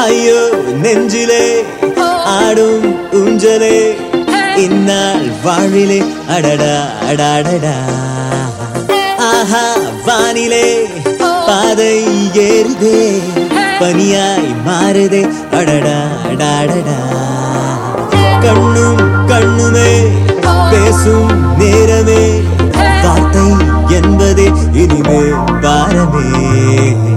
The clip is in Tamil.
ஐயோ நெஞ்சிலே ஆடும் ஊஞ்சலே இந்நாள் வாழிலே அடடா அடாடடா ஆஹா வானிலே பாதை ஏறுதே பனியாய் மாறுதே அடடா அடாடடா கண்ணும் கண்ணுமே பேசும் நேரமே வார்த்தை என்பதே இனிமே பாரமே